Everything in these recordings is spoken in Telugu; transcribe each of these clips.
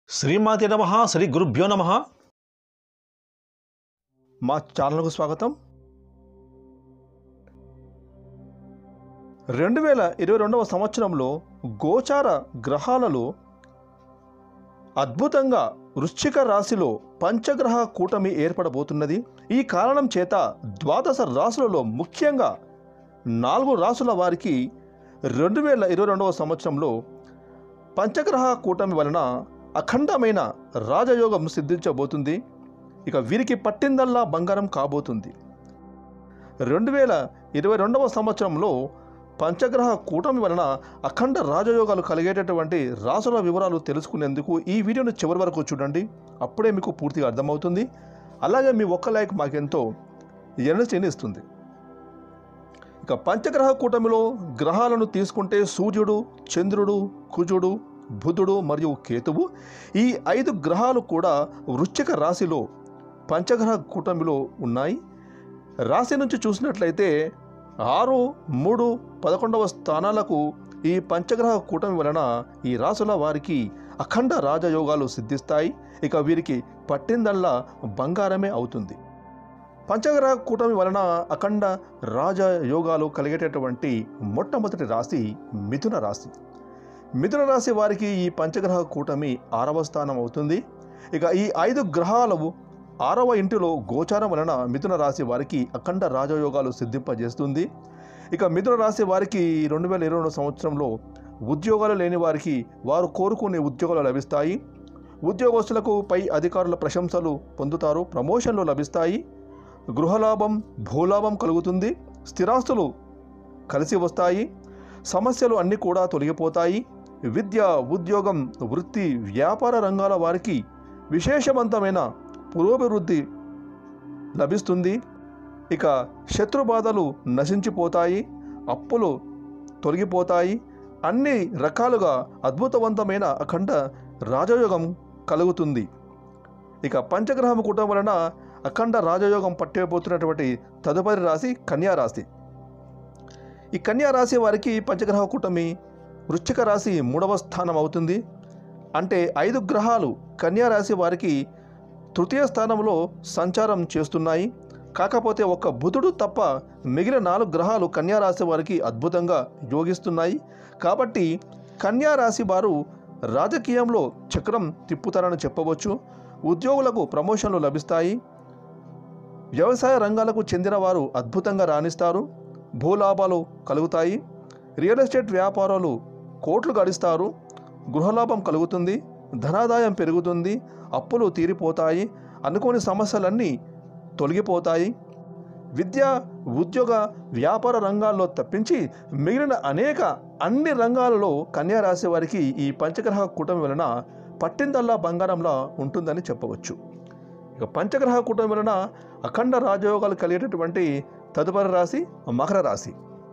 శ్రీమాతి నమ శ్రీ గురుభ్యో నమ మా ఛానల్కు స్వాగతం రెండు వేల ఇరవై రెండవ సంవత్సరంలో గోచార గ్రహాలలో అద్భుతంగా వృశ్చిక రాశిలో పంచగ్రహ కూటమి ఏర్పడబోతున్నది ఈ కారణం చేత ద్వాదశ రాశులలో ముఖ్యంగా నాలుగు రాసుల వారికి రెండు వేల ఇరవై రెండవ సంవత్సరంలో పంచగ్రహ కూటమి వలన అఖండమైన రాజయోగం సిద్ధించబోతుంది ఇక వీరికి పట్టిందల్లా బంగారం కాబోతుంది రెండు వేల ఇరవై రెండవ సంవత్సరంలో పంచగ్రహ కూటమి వలన అఖండ రాజయోగాలు కలిగేటటువంటి రాసుల వివరాలు తెలుసుకునేందుకు ఈ వీడియోను చివరి వరకు చూడండి అప్పుడే మీకు పూర్తిగా అర్థమవుతుంది అలాగే మీ ఒక్క లైక్ మాకెంతో ఎనర్జీని ఇస్తుంది ఇక పంచగ్రహ కూటమిలో గ్రహాలను తీసుకుంటే సూర్యుడు చంద్రుడు కుజుడు బుధుడు మరియు కేతువు ఈ ఐదు గ్రహాలు కూడా వృశ్చిక రాశిలో పంచగ్రహ కూటమిలో ఉన్నాయి రాశి నుంచి చూసినట్లయితే ఆరు మూడు పదకొండవ స్థానాలకు ఈ పంచగ్రహ కూటమి వలన ఈ రాసుల వారికి అఖండ రాజయోగాలు సిద్ధిస్తాయి ఇక వీరికి పట్టిందల్లా బంగారమే అవుతుంది పంచగ్రహ కూటమి వలన అఖండ రాజయోగాలు కలిగేటటువంటి మొట్టమొదటి రాశి మిథున రాశి మిథున రాశి వారికి ఈ పంచగ్రహ కూటమి ఆరవ స్థానం అవుతుంది ఇక ఈ ఐదు గ్రహాలు ఆరవ ఇంటిలో గోచారం వలన మిథున రాశి వారికి అఖండ రాజయోగాలు సిద్ధింపజేస్తుంది ఇక మిథున రాశి వారికి రెండు వేల ఇరవై సంవత్సరంలో ఉద్యోగాలు లేని వారికి వారు కోరుకునే ఉద్యోగాలు లభిస్తాయి ఉద్యోగస్తులకు పై అధికారుల ప్రశంసలు పొందుతారు ప్రమోషన్లు లభిస్తాయి గృహలాభం భూలాభం కలుగుతుంది స్థిరాస్తులు కలిసి వస్తాయి సమస్యలు అన్నీ కూడా తొలగిపోతాయి విద్య ఉద్యోగం వృత్తి వ్యాపార రంగాల వారికి విశేషవంతమైన పురోభివృద్ధి లభిస్తుంది ఇక శత్రు బాధలు నశించిపోతాయి అప్పులు తొలగిపోతాయి అన్ని రకాలుగా అద్భుతవంతమైన అఖండ రాజయోగం కలుగుతుంది ఇక పంచగ్రహం కూటం వలన అఖండ రాజయోగం పట్టేపోతున్నటువంటి తదుపరి రాశి కన్యా రాశి ఈ కన్యా రాశి వారికి పంచగ్రహ కూటమి వృశ్చిక రాశి మూడవ స్థానం అవుతుంది అంటే ఐదు గ్రహాలు కన్యా రాశి వారికి తృతీయ స్థానంలో సంచారం చేస్తున్నాయి కాకపోతే ఒక్క బుధుడు తప్ప మిగిలిన నాలుగు గ్రహాలు కన్యా రాశి వారికి అద్భుతంగా యోగిస్తున్నాయి కాబట్టి కన్యా రాశి వారు రాజకీయంలో చక్రం తిప్పుతారని చెప్పవచ్చు ఉద్యోగులకు ప్రమోషన్లు లభిస్తాయి వ్యవసాయ రంగాలకు చెందిన వారు అద్భుతంగా రాణిస్తారు భూలాభాలు కలుగుతాయి రియల్ ఎస్టేట్ వ్యాపారాలు కోట్లు గడిస్తారు గృహలాభం కలుగుతుంది ధనాదాయం పెరుగుతుంది అప్పులు తీరిపోతాయి అనుకోని సమస్యలన్నీ తొలగిపోతాయి విద్య ఉద్యోగ వ్యాపార రంగాల్లో తప్పించి మిగిలిన అనేక అన్ని రంగాలలో కన్యా రాశి వారికి ఈ పంచగ్రహ కూటమి వలన పట్టిందల్లా బంగారంలా ఉంటుందని చెప్పవచ్చు ఇక పంచగ్రహ కూటమి వలన అఖండ రాజయోగాలు కలిగేటటువంటి తదుపరి రాశి మకర రాశి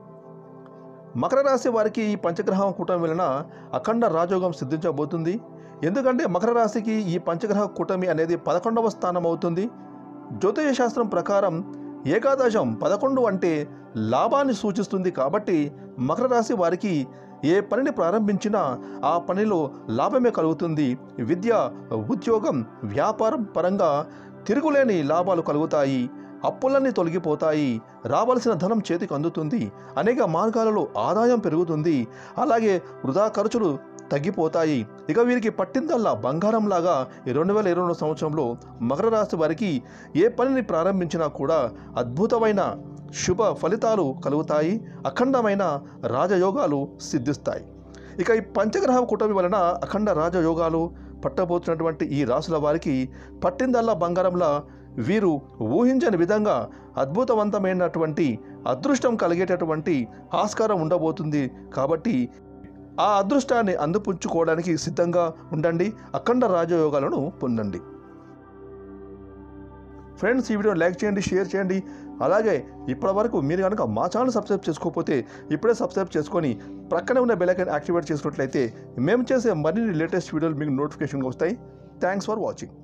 మకర రాశి వారికి ఈ పంచగ్రహం కూటమి వలన అఖండ రాజయోగం సిద్ధించబోతుంది ఎందుకంటే మకర రాశికి ఈ పంచగ్రహ కూటమి అనేది పదకొండవ స్థానం అవుతుంది జ్యోతిష శాస్త్రం ప్రకారం ఏకాదశం పదకొండు అంటే లాభాన్ని సూచిస్తుంది కాబట్టి మకర రాశి వారికి ఏ పనిని ప్రారంభించినా ఆ పనిలో లాభమే కలుగుతుంది విద్య ఉద్యోగం వ్యాపారం పరంగా తిరుగులేని లాభాలు కలుగుతాయి అప్పులన్నీ తొలగిపోతాయి రావాల్సిన ధనం చేతికి అందుతుంది అనేక మార్గాలలో ఆదాయం పెరుగుతుంది అలాగే వృధా ఖర్చులు తగ్గిపోతాయి ఇక వీరికి పట్టిందల్లా బంగారంలాగా ఈ రెండు వేల ఇరవై రెండు సంవత్సరంలో మకర రాశి వారికి ఏ పనిని ప్రారంభించినా కూడా అద్భుతమైన శుభ ఫలితాలు కలుగుతాయి అఖండమైన రాజయోగాలు సిద్ధిస్తాయి ఇక ఈ పంచగ్రహ కూటమి వలన అఖండ రాజయోగాలు పట్టబోతున్నటువంటి ఈ రాసుల వారికి పట్టిందల్లా బంగారంలా వీరు ఊహించని విధంగా అద్భుతవంతమైనటువంటి అదృష్టం కలిగేటటువంటి ఆస్కారం ఉండబోతుంది కాబట్టి ఆ అదృష్టాన్ని అందిపుచ్చుకోవడానికి సిద్ధంగా ఉండండి అఖండ రాజయోగాలను పొందండి ఫ్రెండ్స్ ఈ వీడియోని లైక్ చేయండి షేర్ చేయండి అలాగే ఇప్పటివరకు మీరు కనుక మా ఛానల్ సబ్స్క్రైబ్ చేసుకోకపోతే ఇప్పుడే సబ్స్క్రైబ్ చేసుకొని ప్రక్కనే ఉన్న బెల్ ఐకాన్ యాక్టివేట్ చేసుకున్నట్లయితే మేము చేసే మరిన్ని లేటెస్ట్ వీడియోలు మీకు నోటిఫికేషన్గా వస్తాయి థ్యాంక్స్ ఫర్ వాచింగ్